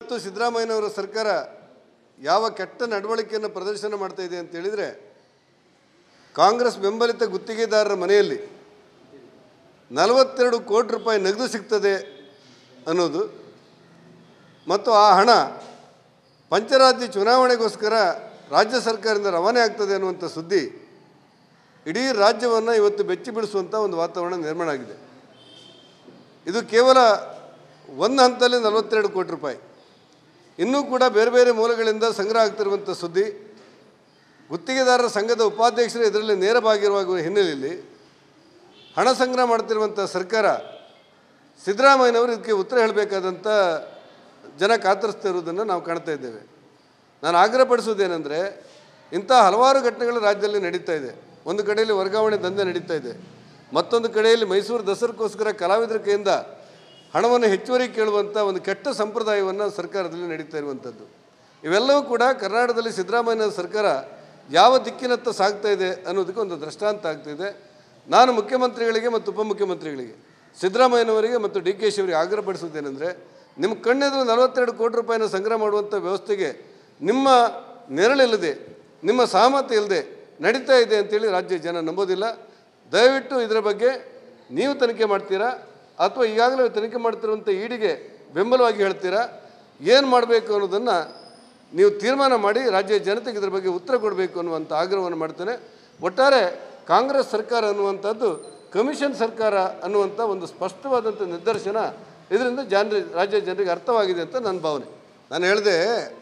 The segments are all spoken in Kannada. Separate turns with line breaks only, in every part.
ಇವತ್ತು ಸಿದ್ದರಾಮಯ್ಯನವರ ಸರ್ಕಾರ ಯಾವ ಕೆಟ್ಟ ನಡವಳಿಕೆಯನ್ನು ಪ್ರದರ್ಶನ ಮಾಡ್ತಾ ಇದೆ ಅಂತ ಹೇಳಿದರೆ ಕಾಂಗ್ರೆಸ್ ಬೆಂಬಲಿತ ಗುತ್ತಿಗೆದಾರರ ಮನೆಯಲ್ಲಿ ನಲವತ್ತೆರಡು ಕೋಟಿ ರೂಪಾಯಿ ನಗದು ಸಿಗ್ತದೆ ಅನ್ನೋದು ಮತ್ತು ಆ ಹಣ ಪಂಚರಾಜ್ಯ ಚುನಾವಣೆಗೋಸ್ಕರ ರಾಜ್ಯ ಸರ್ಕಾರದಿಂದ ರವಾನೆ ಆಗ್ತದೆ ಅನ್ನುವಂಥ ಸುದ್ದಿ ಇಡೀ ರಾಜ್ಯವನ್ನು ಇವತ್ತು ಬೆಚ್ಚಿ ಬಿಡಿಸುವಂಥ ಒಂದು ವಾತಾವರಣ ನಿರ್ಮಾಣ ಆಗಿದೆ ಇದು ಕೇವಲ ಒಂದು ಹಂತದಲ್ಲಿ ನಲವತ್ತೆರಡು ಕೋಟಿ ರೂಪಾಯಿ ಇನ್ನೂ ಕೂಡ ಬೇರೆ ಬೇರೆ ಮೂಲಗಳಿಂದ ಸಂಗ್ರಹ ಆಗ್ತಿರುವಂಥ ಸುದ್ದಿ ಗುತ್ತಿಗೆದಾರರ ಸಂಘದ ಉಪಾಧ್ಯಕ್ಷರು ಇದರಲ್ಲಿ ನೇರ ಭಾಗಿರುವ ಹಿನ್ನೆಲೆಯಲ್ಲಿ ಹಣ ಸಂಗ್ರಹ ಮಾಡ್ತಿರುವಂಥ ಸರ್ಕಾರ ಸಿದ್ದರಾಮಯ್ಯನವರು ಇದಕ್ಕೆ ಉತ್ತರ ಹೇಳಬೇಕಾದಂಥ ಜನ ಕಾತರಿಸ್ತಾ ಇರುವುದನ್ನು ನಾವು ಕಾಣ್ತಾ ಇದ್ದೇವೆ ನಾನು ಆಗ್ರಹಪಡಿಸುವುದೇನೆಂದರೆ ಇಂಥ ಹಲವಾರು ಘಟನೆಗಳು ರಾಜ್ಯದಲ್ಲಿ ನಡೀತಾ ಇದೆ ಒಂದು ಕಡೆಯಲ್ಲಿ ವರ್ಗಾವಣೆ ದಂಧೆ ನಡೀತಾ ಇದೆ ಮತ್ತೊಂದು ಕಡೆಯಲ್ಲಿ ಮೈಸೂರು ದಸರಕ್ಕೋಸ್ಕರ ಕಲಾವಿದರ ಕೈಯಿಂದ ಹಣವನ್ನು ಹೆಚ್ಚುವರಿ ಕೇಳುವಂಥ ಒಂದು ಕೆಟ್ಟ ಸಂಪ್ರದಾಯವನ್ನು ಸರ್ಕಾರದಲ್ಲಿ ನಡೀತಾ ಇರುವಂಥದ್ದು ಇವೆಲ್ಲವೂ ಕೂಡ ಕರ್ನಾಟಕದಲ್ಲಿ ಸಿದ್ದರಾಮಯ್ಯ ಸರ್ಕಾರ ಯಾವ ದಿಕ್ಕಿನತ್ತ ಸಾಗ್ತಾ ಇದೆ ಅನ್ನೋದಕ್ಕೆ ಒಂದು ದೃಷ್ಟಾಂತ ಆಗ್ತಿದೆ ನಾನು ಮುಖ್ಯಮಂತ್ರಿಗಳಿಗೆ ಮತ್ತು ಉಪಮುಖ್ಯಮಂತ್ರಿಗಳಿಗೆ ಸಿದ್ದರಾಮಯ್ಯನವರಿಗೆ ಮತ್ತು ಡಿ ಕೆ ಶಿವರಿಗೆ ಆಗ್ರಹಪಡಿಸುವುದೇನೆಂದರೆ ನಿಮ್ಮ ಕಣ್ಣೆದುರು ನಲವತ್ತೆರಡು ಕೋಟಿ ರೂಪಾಯಿನ ಸಂಗ್ರಹ ಮಾಡುವಂಥ ವ್ಯವಸ್ಥೆಗೆ ನಿಮ್ಮ ನೆರಳಿಲ್ಲದೆ ನಿಮ್ಮ ಸಹಮತ ಇಲ್ಲದೆ ನಡೀತಾ ಇದೆ ಅಂತೇಳಿ ರಾಜ್ಯ ಜನ ನಂಬೋದಿಲ್ಲ ದಯವಿಟ್ಟು ಇದರ ಬಗ್ಗೆ ನೀವು ತನಿಖೆ ಮಾಡ್ತೀರಾ ಅಥವಾ ಈಗಾಗಲೇ ತನಿಖೆ ಮಾಡ್ತಿರುವಂಥ ಈಡಿಗೆ ಬೆಂಬಲವಾಗಿ ಹೇಳ್ತೀರಾ ಏನು ಮಾಡಬೇಕು ಅನ್ನೋದನ್ನು ನೀವು ತೀರ್ಮಾನ ಮಾಡಿ ರಾಜ್ಯ ಜನತೆಗೆ ಇದರ ಬಗ್ಗೆ ಉತ್ತರ ಕೊಡಬೇಕು ಅನ್ನುವಂಥ ಆಗ್ರಹವನ್ನು ಮಾಡ್ತೇನೆ ಒಟ್ಟಾರೆ ಕಾಂಗ್ರೆಸ್ ಸರ್ಕಾರ ಅನ್ನುವಂಥದ್ದು ಕಮಿಷನ್ ಸರ್ಕಾರ ಅನ್ನುವಂಥ ಒಂದು ಸ್ಪಷ್ಟವಾದಂಥ ನಿದರ್ಶನ ಇದರಿಂದ ಜನರ ರಾಜ್ಯ ಜನರಿಗೆ ಅರ್ಥವಾಗಿದೆ ಅಂತ ನನ್ನ ಭಾವನೆ ನಾನು ಹೇಳಿದೆ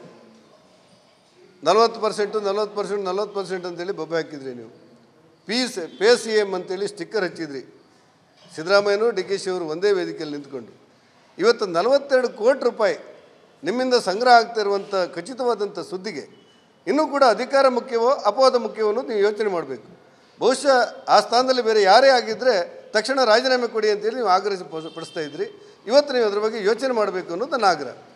ನಲ್ವತ್ತು ಪರ್ಸೆಂಟು ನಲ್ವತ್ತು ಪರ್ಸೆಂಟ್ ನಲ್ವತ್ತು ಪರ್ಸೆಂಟ್ ಅಂತೇಳಿ ಬೊಬ್ಬೆ ಹಾಕಿದ್ರಿ ನೀವು P C pay C M ಅಂತೇಳಿ ಸ್ಟಿಕ್ಕರ್ ಹಚ್ಚಿದ್ರಿ ಸಿದ್ದರಾಮಯ್ಯನವರು ಡಿ ಕೆ ಶಿ ಅವರು ಒಂದೇ ವೇದಿಕೆಯಲ್ಲಿ ನಿಂತ್ಕೊಂಡು ಇವತ್ತು ನಲವತ್ತೆರಡು ಕೋಟಿ ರೂಪಾಯಿ ನಿಮ್ಮಿಂದ ಸಂಗ್ರಹ ಆಗ್ತಾ ಇರುವಂಥ ಖಚಿತವಾದಂಥ ಸುದ್ದಿಗೆ ಇನ್ನೂ ಕೂಡ ಅಧಿಕಾರ ಮುಖ್ಯವೋ ಅಪವಾದ ಮುಖ್ಯವೋ ಅನ್ನೋದು ನೀವು ಯೋಚನೆ ಮಾಡಬೇಕು ಬಹುಶಃ ಆ ಸ್ಥಾನದಲ್ಲಿ ಬೇರೆ ಯಾರೇ ಆಗಿದ್ದರೆ ತಕ್ಷಣ ರಾಜೀನಾಮೆ ಕೊಡಿ ಅಂತೇಳಿ ನೀವು ಆಗ್ರಹ ಪಡಿಸ್ತಾ ಇದ್ರಿ ಇವತ್ತು ನೀವು ಅದ್ರ ಬಗ್ಗೆ ಯೋಚನೆ ಮಾಡಬೇಕು ಅನ್ನೋದು ನನ್ನ ಆಗ್ರಹ